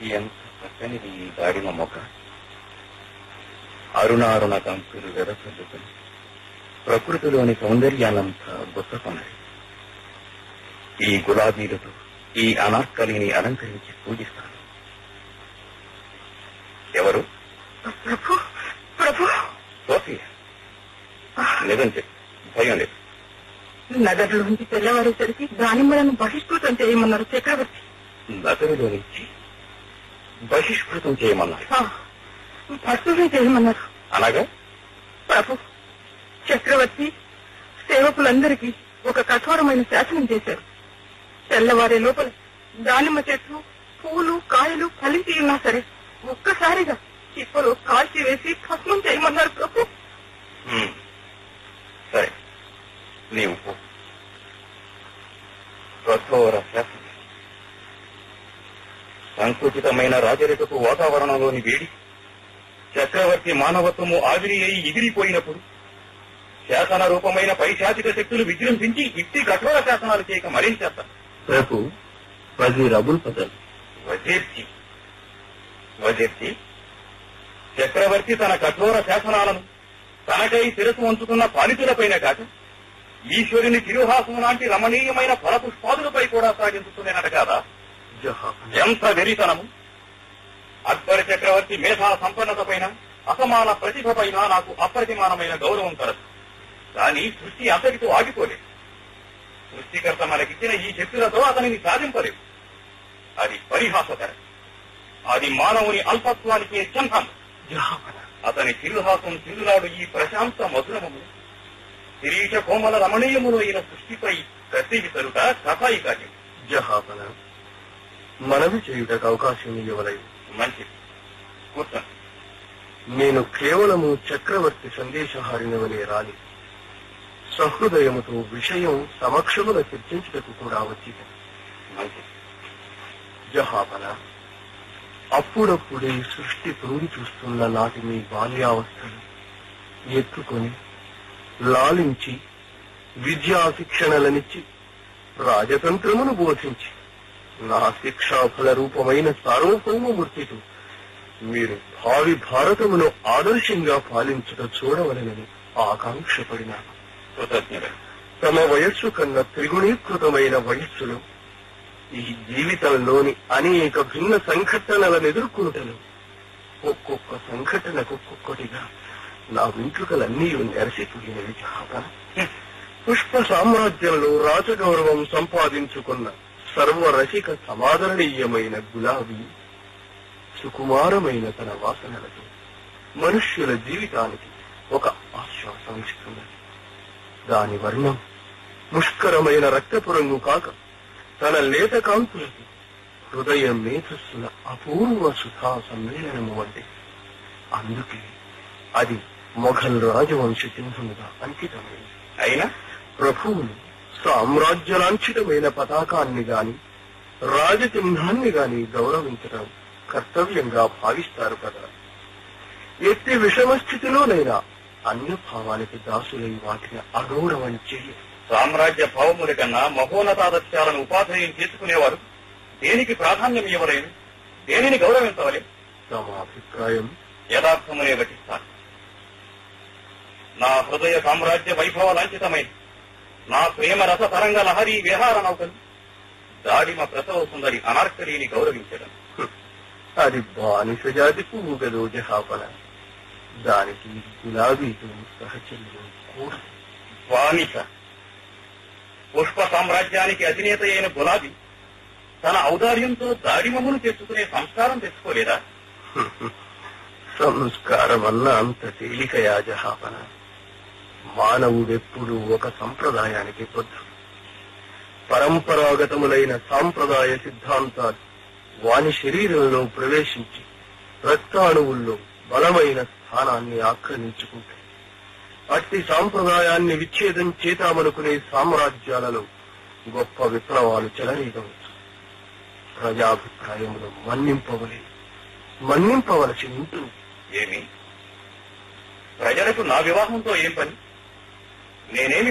ఎంత చక్కనిది ఈ దాడిమ మొక్క అరుణారుణ కంకులు వెదసల్లుకుని ప్రకృతిలోని సౌందర్యానంతా గుర్తకొన్నది ఈ గులాబీలతో ఈ అనార్కలిని అలంకరించి పూజిస్తాను ఎవరు ప్రభు ప్రభు సోఫియా నిజం చెప్పు భయం లేదు నగర్లోంచి తెల్లవారేసరికి దానిమ్మలను బహిష్కృతం చేయమన్నారు చక్రవర్తి నగరులో నుంచి బహిష్కృతం చేయమన్నారు ఆ, భస్మమే చేయమన్నారు అనగా ప్రభు చక్రవర్తి సేవకులందరికీ ఒక కఠోరమైన శాసనం చేశారు తెల్లవారే లోపల దానిమ్మ చెట్లు పూలు కాయలు ఫలించి ఉన్నా సరే ఒక్కసారిగా చిప్పలో కాల్చి వేసి భస్మం చేయమన్నారు ప్రభు హ్మ్. సరే నీవు పో. కఠోర శాసనం సంకుచితమైన రాజరికపు వాతావరణంలోని వేడి చక్రవర్తి మానవత్వము ఆవిరి అయి ఎగిరిపోయినప్పుడు శాసన రూపమైన పైశాచిక శక్తులు విజృంభించి ఇట్టి కఠోర శాసనాలు చేయక మరేం చేస్తారు ప్రభు వజీర్ అబుల్ ఫజల్ వజేర్చి వజేర్చి చక్రవర్తి తన కఠోర శాసనాలను తనకై శిరసు వంచుతున్న పాలితులపైన కాక ఈశ్వరుని తిరుహాసం లాంటి రమణీయమైన ఫలపుష్పాదులపై కూడా సాగించుతున్నట కాదా జహాపన ఎంత వెరితనము అక్బర్ చక్రవర్తి మేధా సంపన్నత పైన అసమాన ప్రతిభ పైన నాకు అప్రతిమానమైన గౌరవం కలదు కానీ సృష్టి అంతటితో ఆగిపోలేదు సృష్టికర్త మనకిచ్చిన ఈ శక్తులతో అతనిని సాధింపలేదు అది పరిహాసకరం అది మానవుని అల్పత్వానికి చిహ్నం జహాపన అతని తిరుహాసం తిరులాడు ఈ ప్రశాంత మధురమము శిరీష కోమల రమణీయములు అయిన సృష్టిపై కత్తి విసరుట కథాయి కార్యం జహాపన మనవి చేయుటకు అవకాశం ఇవ్వలేదు మంచిది కూర్చోండి నేను కేవలము చక్రవర్తి సందేశహారిని వలె రాలి సహృదయముతో విషయం సమక్షమున చర్చించుటకు కూడా వచ్చి మంచిది జహాపన అప్పుడప్పుడే సృష్టి తొంగి చూస్తున్న నాటి మీ బాల్యావస్థను ఎత్తుకొని లాలించి విద్యా శిక్షణలనిచ్చి రాజతంత్రమును బోధించి నా శిక్షాఫల రూపమైన సార్వభౌమమూర్తితో మీరు భావి భారతమును ఆదర్శంగా పాలించుట చూడవలనని ఆకాంక్షపడినాను కృతజ్ఞత తమ వయస్సు కన్నా త్రిగుణీకృతమైన వయస్సులో ఈ జీవితంలోని అనేక భిన్న సంఘటనలను ఎదుర్కొంటను ఒక్కొక్క సంఘటనకు ఒక్కొక్కటిగా నా వెంట్రుకలన్నీ నెరసిపోయినవి చాలా పుష్ప సామ్రాజ్యంలో రాజగౌరవం సంపాదించుకున్న సర్వరసిక సమాదరణీయమైన గులాబీ సుకుమారమైన తన వాసనలతో మనుష్యుల జీవితానికి ఒక ఆశ్వాసం ఇస్తున్నది దాని వర్ణం ముష్కరమైన రక్తపు రంగు కాక తన లేత కాంతులకి హృదయ మేధస్సుల అపూర్వ సుధా సమ్మేళనము వంటి అందుకే అది మొఘల్ రాజవంశ చిహ్నముగా అంకితమైంది అయినా ప్రభువులు సామ్రాజ్యలాంఛితమైన పతాకాన్ని గాని రాజచిహ్నాన్ని గాని గౌరవించడం కర్తవ్యంగా భావిస్తారు కదా ఎట్టి విషమ స్థితిలోనైనా అన్య భావానికి దాసులై వాటిని అగౌరవం చేయ సామ్రాజ్య భావముల కన్నా మహోన్నతాదర్శాలను ఉపాధేయం చేసుకునేవారు దేనికి ప్రాధాన్యం ఇవ్వలేరు దేనిని గౌరవించవలే తమ అభిప్రాయం యథార్థమునే వటిస్తాను నా హృదయ సామ్రాజ్య వైభవ లాంఛితమైన నా ప్రేమ రస తరంగ లహరి విహార నౌకలు దాడిమ ప్రసవ సుందరి అనార్కలిని గౌరవించడం అది బానిస జాతి పువ్వు గదో జహాపన దానికి గులాబీతో సహచర్యం కూడా బానిస పుష్ప సామ్రాజ్యానికి అధినేత అయిన గులాబీ తన ఔదార్యంతో దాడిమమును తెచ్చుకునే సంస్కారం తెచ్చుకోలేదా సంస్కారం అన్న అంత తేలికయా జహాపన మానవుడెప్పుడు ఒక సంప్రదాయానికి బద్ధుడు పరంపరాగతములైన సాంప్రదాయ సిద్ధాంతాలు వాని శరీరంలో ప్రవేశించి రక్తాణువుల్లో బలమైన స్థానాన్ని ఆక్రమించుకుంటాయి అట్టి సాంప్రదాయాన్ని విచ్ఛేదం చేతామనుకునే సామ్రాజ్యాలలో గొప్ప విప్లవాలు చెలరేగవచ్చు ప్రజాభిప్రాయములు మన్నింపవలే మన్నింపవలసి ఉంటుంది ఏమి ప్రజలకు నా వివాహంతో ఏం పని నేనేమి